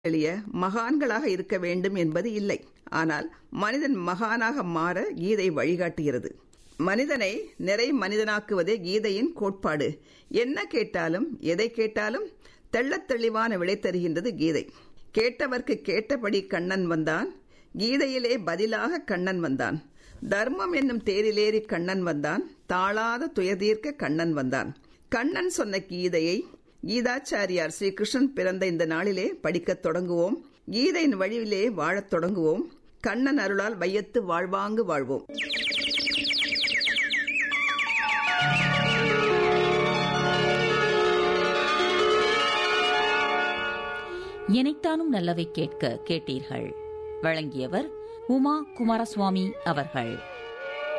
எளிய மகான்களாக இருக்க வேண்டும் என்பது இல்லை ஆனால் மனிதன் மகானாக மாற கீதை வழிகாட்டுகிறது மனிதனை நிறை மனிதனாக்குவதே கீதையின் கோட்பாடு என்ன கேட்டாலும் எதை கேட்டாலும் தெள்ளத் தெளிவான விடை தருகின்றது கீதை கேட்டவர்க்கு கேட்டபடி கண்ணன் வந்தான் கீதையிலே பதிலாக கண்ணன் வந்தான் தர்மம் என்னும் தேரிலேறி கண்ணன் வந்தான் தாழாத துயதீர்க்க கண்ணன் வந்தான் கண்ணன் சொன்ன கீதையை கீதாச்சாரியார் ஸ்ரீ கிருஷ்ணன் பிறந்த இந்த நாளிலே படிக்கத் தொடங்குவோம் கீதையின் வழியிலே வாழத் தொடங்குவோம் கண்ணன் அருளால் வையத்து வாழ்வாங்கு வாழ்வோம் இணைத்தானும் நல்லவை கேட்க கேட்டீர்கள் வழங்கியவர் உமா குமாரசுவாமி அவர்கள்